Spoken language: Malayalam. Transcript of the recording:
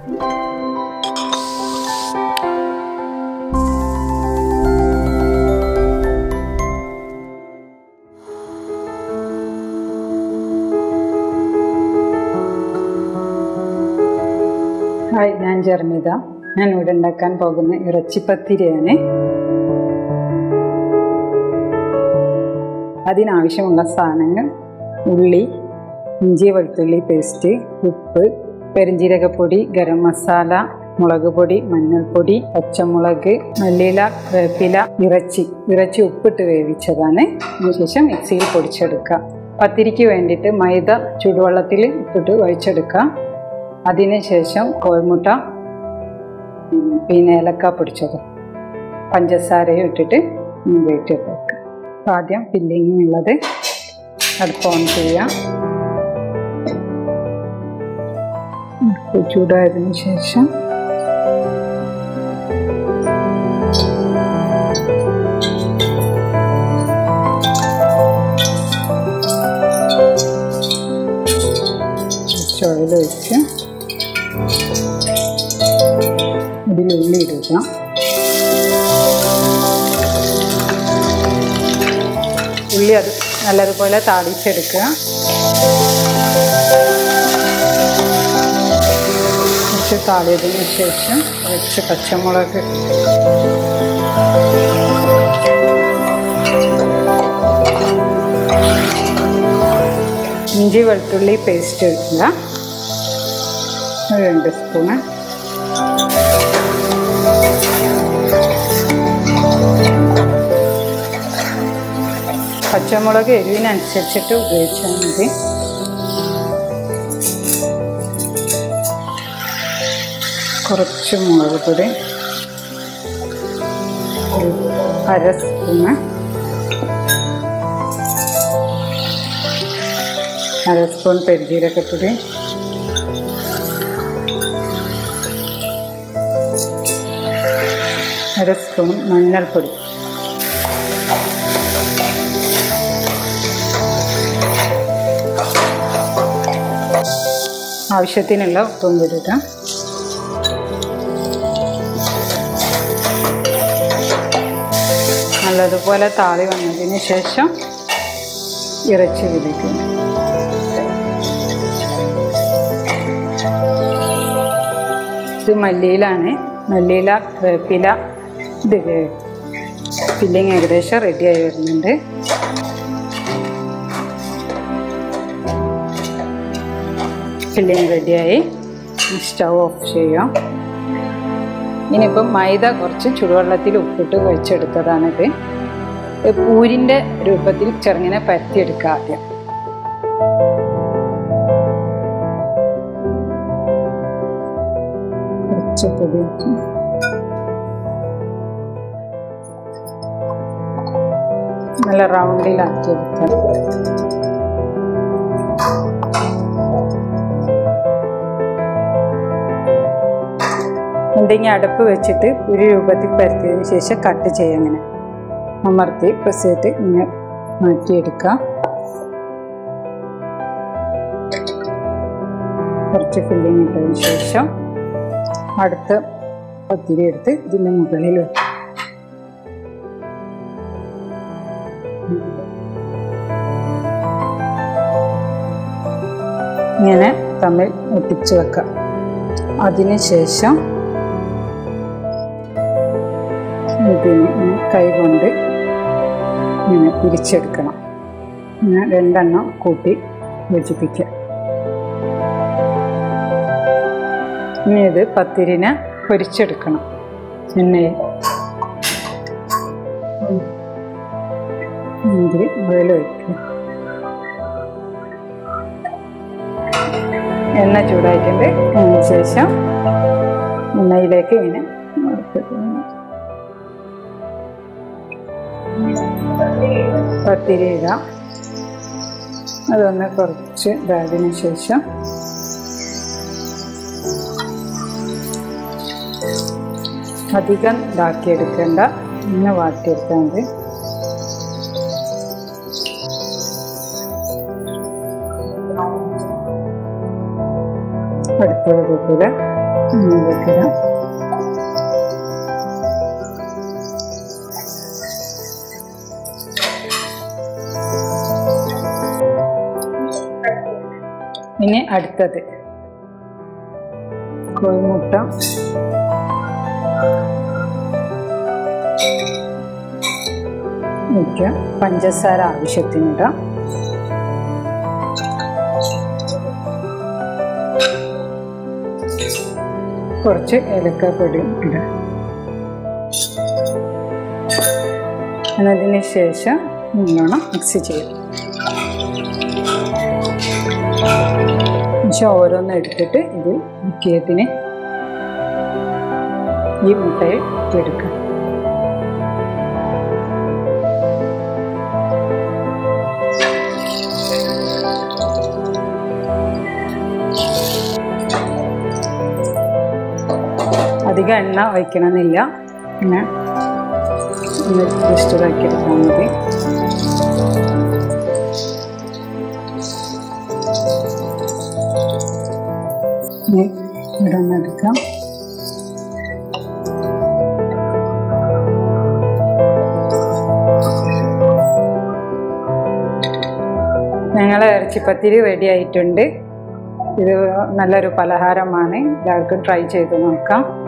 ഹായ് ഞാൻ ജർമിത ഞാൻ ഇവിടെ ഉണ്ടാക്കാൻ പോകുന്ന ഇറച്ചിപ്പത്തിരിയാണ് അതിനാവശ്യമുള്ള സാധനങ്ങൾ ഉള്ളി ഇഞ്ചി വെളുത്തുള്ളി പേസ്റ്റ് ഉപ്പ് പെരിഞ്ജീരകപ്പൊടി ഗരം മസാല മുളക് പൊടി മഞ്ഞൾപ്പൊടി പച്ചമുളക് മല്ലിയില വേപ്പില ഇറച്ചി ഇറച്ചി ഉപ്പിട്ട് വേവിച്ചതാണ് അതിനുശേഷം മിക്സിയിൽ പൊടിച്ചെടുക്കുക പത്തിരിക്ക് വേണ്ടിയിട്ട് മൈദ ചൂടുവെള്ളത്തിൽ ഇട്ടിട്ട് ഒഴിച്ചെടുക്കുക അതിനുശേഷം കോഴിമുട്ട ഉം, പിന്നെ ഏലക്ക പൊടിച്ചത് പഞ്ചസാരയും ഇട്ടിട്ട് വെയിറ്റ് വെക്കുക അപ്പോൾ ആദ്യം ഫില്ലിങ്ങിനുള്ളത് അടുപ്പ് ഓൺ ചെയ്യുക അടുപ്പ് ചൂടായതിനു ശേഷം കുറച്ച് ഓയിൽ ഒഴിച്ച് ഇതിൽ ഉള്ളി ഇടുക ഉള്ളി അത് നല്ലതുപോലെ താളിച്ചെടുക്കുക കുറച്ച് താളിയതിന് ശേഷം കുറച്ച് പച്ചമുളക് ഇഞ്ചി വെളുത്തുള്ളി പേസ്റ്റ് എടുക്കുക ഒരു രണ്ട് സ്പൂണ് പച്ചമുളക് എരിവിനനുസരിച്ചിട്ട് ഉപയോഗിച്ചാൽ മതി കുറച്ച് മുളക് പൊടി ഒരു അര സ്പൂണ് അര സ്പൂൺ പെരുജീരകപ്പൊടി അര സ്പൂൺ മഞ്ഞൾപ്പൊടി ആവശ്യത്തിനുള്ള ഉപ്പും കൂടി ഇടാം നല്ലതുപോലെ താളി വന്നതിന് ശേഷം ഇറച്ചി വിളിക്കുന്നു ഇത് മല്ലിയിലാണ് മല്ലിയില വേപ്പില ഇത് ഫില്ലിങ് ഏകദേശം റെഡിയായി വരുന്നുണ്ട് ഫില്ലിങ് റെഡിയായി സ്റ്റൗ ഓഫ് ചെയ്യാം ഇനിയിപ്പം മൈദ കുറച്ച് ചുടുവെള്ളത്തിൽ ഉപ്പിട്ട് കുഴച്ചെടുത്തതാണിത് ഇത് പൂരിൻ്റെ രൂപത്തിൽ ചെറുങ്ങനെ പരത്തിയെടുക്കുക ആദ്യം കുറച്ച് പൊടി ഇട്ട് നല്ല റൗണ്ടിലാക്കി എടുക്കാം ഉണ്ടെങ്കിൽ അടുപ്പ് വെച്ചിട്ട് ഒരു രൂപത്തിൽ പരത്തിയതിന് ശേഷം കട്ട് ചെയ്യാം ഇങ്ങനെ അമർത്തി പ്രസ് ചെയ്തിട്ട് ഇങ്ങനെ മാറ്റിയെടുക്കാം കുറച്ച് ഫില്ലിങ് ഇട്ടതിന് ശേഷം അടുത്ത പത്തിരി എടുത്ത് ഇതിൻ്റെ മുകളിൽ വെക്കും ഇങ്ങനെ തമ്മിൽ ഒട്ടിച്ച് വെക്കാം അതിനുശേഷം ഇതിന് ഇങ്ങനെ കൈ കൊണ്ട് ഇങ്ങനെ പിരിച്ചെടുക്കണം ഇങ്ങനെ രണ്ടെണ്ണം കൂട്ടി യോജിപ്പിക്കുക ഇനി ഇത് പത്തിരിനെ പൊരിച്ചെടുക്കണം എണ്ണയിൽ ഇതിൽ ഓയിൽ ഒഴിക്കുക എണ്ണ ചൂടായിട്ടുണ്ട് അതിന് ശേഷം എണ്ണയിലേക്ക് ഇങ്ങനെ വറുത്തിട്ട് പത്തിരി ഇടാം അതൊന്ന് കുറച്ച് ഇതായതിനു ശേഷം അധികം ഇതാക്കിയെടുക്കേണ്ട ഇങ്ങനെ വാട്ടിയെടുത്താൽ മതി അടുത്തത് പോലെ ഇതിലേക്ക് ഇടാം ഇനി അടുത്തത് കോഴിമുട്ട വയ്ക്കുക പഞ്ചസാര ആവശ്യത്തിനിടാം കുറച്ച് ഏലക്കാപ്പൊടി ഇടാം എന്നതിന് ശേഷം നല്ലോണം മിക്സ് ചെയ്യും ശേഷം ഓരോന്ന് എടുത്തിട്ട് ഇത് മുക്കിയതിന് ഈ മുട്ടയിൽ ഇട്ടെടുക്കാം അധികം എണ്ണ ഒഴിക്കണമെന്നില്ല പിന്നെ ഒന്ന് ജസ്റ്റ് ഇതാക്കിയെടുത്താൽ മതി ഇനി ഇവിടെ ഒന്ന് എടുക്കാം ഞങ്ങളെ ഇറച്ചിപ്പത്തിരി റെഡി ആയിട്ടുണ്ട് ഇത് നല്ലൊരു പലഹാരമാണ് എല്ലാവർക്കും ട്രൈ ചെയ്ത് നോക്കാം